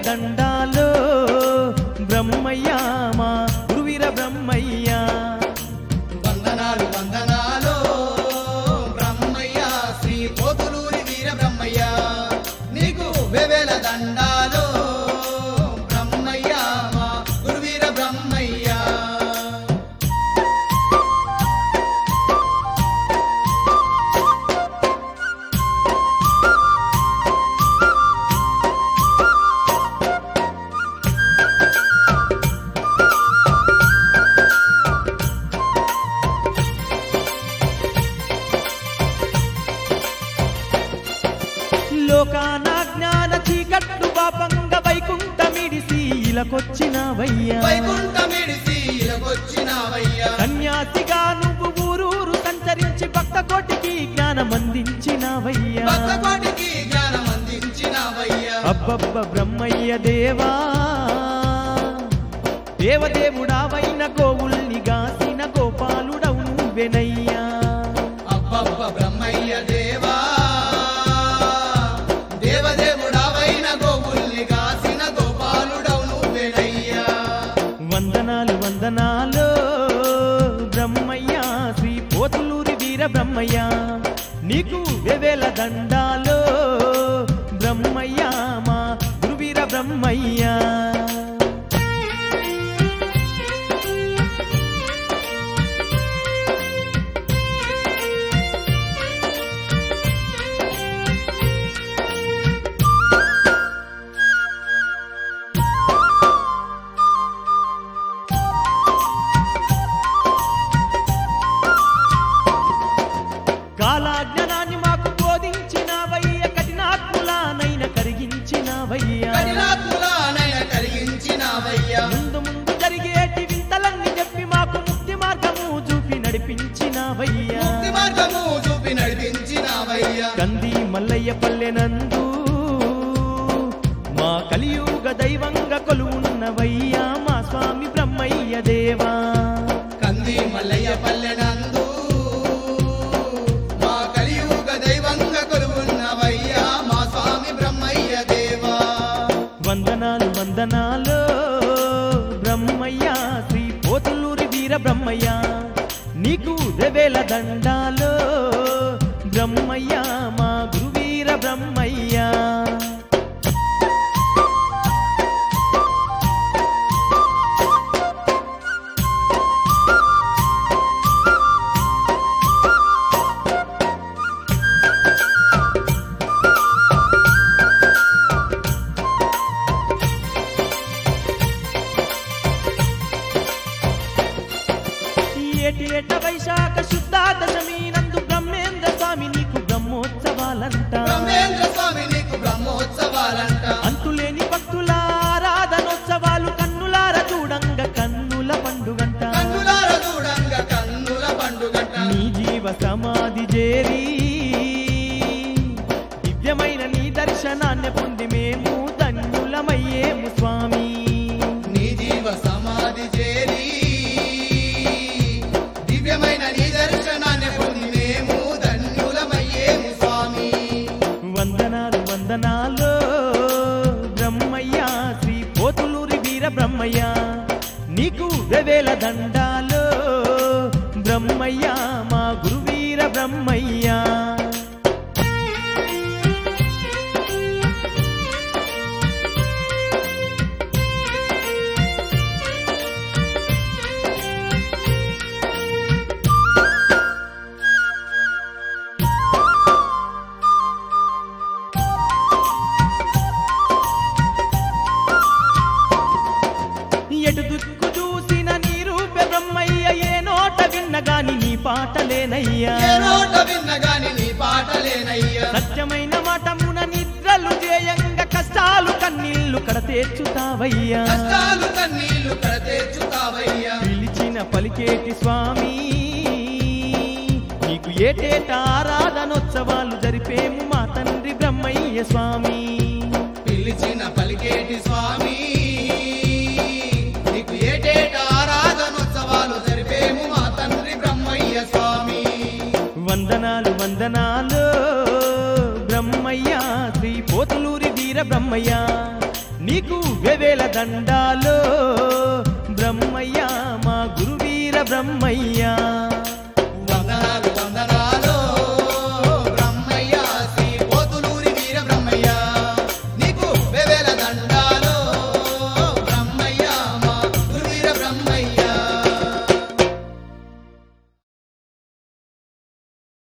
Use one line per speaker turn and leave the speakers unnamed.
దండాలో బ్రహ్మయ్య మా గురువీర బ్రహ్మయ్య
వందనాలు వందనాలు బ్రహ్మయ్య శ్రీ పోతులూరి వీర బ్రహ్మయ్య నీకు వెవెల దండాలు బ్రహ్మయ్య మా గురువీర బ్రహ్మయ్య
లోకాన జ్ఞాన చీకట్లు పాపంగ వైకుంఠమిడిసి ఇలకొచ్చినవయ్యా
వైకుంఠమిడిసి ఇలకొచ్చినావయ్యా
సన్యాసిగా నువ్వు ఊరూరు సంచరించి భక్త కోటికి జ్ఞానం అందించినవయ్యా
భక్తకోటికి జ్ఞానం అందించినావయ్యా
అబ్బబ్బ బ్రహ్మయ్య దేవా దేవదేవుడావైన గోవుల్ని గాసిన గోపాలుడవు నువ్వెనయ్యా
అబ్బబ్బ బ్రహ్మయ్య దేవా దేవదేవుడావైన గోవుల్ని కాసిన గోపాలుడవు నువ్వేనయ్యా
వందనాలు వందనాలు బ్రహ్మయ్య శ్రీ పోతులూరి వీర బ్రహ్మయ్య నీకు వెవెల దండాలు బ్రహ్మయ్య మా గురువీర బ్రహ్మయ్య కాలాజ్ఞానాన్ని మాకు బోధించినవయ్య కఠినాత్ములానైన కరిగించినవయ్యా
కఠినాత్ములానైన కలిగించినావయ్యా
ముందు ముందు జరిగేటి వింతలన్నీ చెప్పి మాకు ముక్తి మార్గము చూపి నడిపించినవయ్యా
ముక్తి మార్గము చూపి నడిపించినావయ్యా
కంది మల్లయ్య పల్లెనందు మా కలియుగ దైవంగా కొలువున్నవయ్యా మా స్వామి బ్రహ్మయ్య దేవా
కంది మల్లయ్య పల్లెనందు మా కలియుగ దైవంగా కొలువున్నవయ్యా మా స్వామి బ్రహ్మయ్య దేవా
వందనాలు వందనాలు బ్రహ్మయ్య శ్రీ పోతులూరి వీర బ్రహ్మయ్య నీకు వెవేల దండాలు బ్రహ్మయ్య మా గురువీర బ్రహ్మయ్య ఏటి ఏట వైశాఖ శుద్ధ దశమి నందు బ్రహ్మేంద్ర స్వామి నీకు బ్రహ్మోత్సవాలంట
బ్రహ్మేంద్ర స్వామి నీకు బ్రహ్మోత్సవాలంట
అంతులేని భక్తుల ఆరాధనోత్సవాలు కన్నులార చూడంగ కన్నుల పండుగంట
కన్నులార చూడంగ కన్నుల పండుగట
నీ జీవ సమాధి చేరి దివ్యమైన నీ దర్శనాన్ని పొంది మేము ధన్యులమయ్యేము స్వామి
నీ జీవ సమాధి చేరి దివ్యమైన నీ దర్శనాన్ని పొంది మేము ధన్యులమయ్యేము స్వామి
వందనాలు వందనాలు బ్రహ్మయ్య శ్రీ పోతులూరి వీర బ్రహ్మయ్య నీకు వెవేల దండాలు బ్రహ్మయ్య మా గురువీర బ్రహ్మయ్య ఎటు దుక్కు చూసిన నీ రూప బ్రహ్మయ్య ఏ నోట విన్నగాని నీ పాటలేనయ్యా
ఏ నోట విన్నగాని నీ పాటలేనయ్యా
సత్యమైన మాటమున నిద్రలు చేయంగా కష్టాలు కన్నీళ్లు కడతేర్చుతావయ్యా
కష్టాలు కన్నీళ్లు కడతేర్చుతావయ్యా
పిలిచిన పలికేటి స్వామి నీకు ఏటేటా ఆరాధనోత్సవాలు జరిపేము మా తండ్రి బ్రహ్మయ్య స్వామి
పిలిచిన పలికేటి స్వామి నీకు ఏటేటా ఆరాధనోత్సవాలు జరిపేము మా తండ్రి బ్రహ్మయ్య స్వామి
వందనాలు వందనాలు బ్రహ్మయ్య శ్రీ పోతులూరి వీర బ్రహ్మయ్య నీకు వెవేల దండాలో బ్రహ్మయ్య మా గురువీర బ్రహ్మయ్య
వందనాలు వందనాలు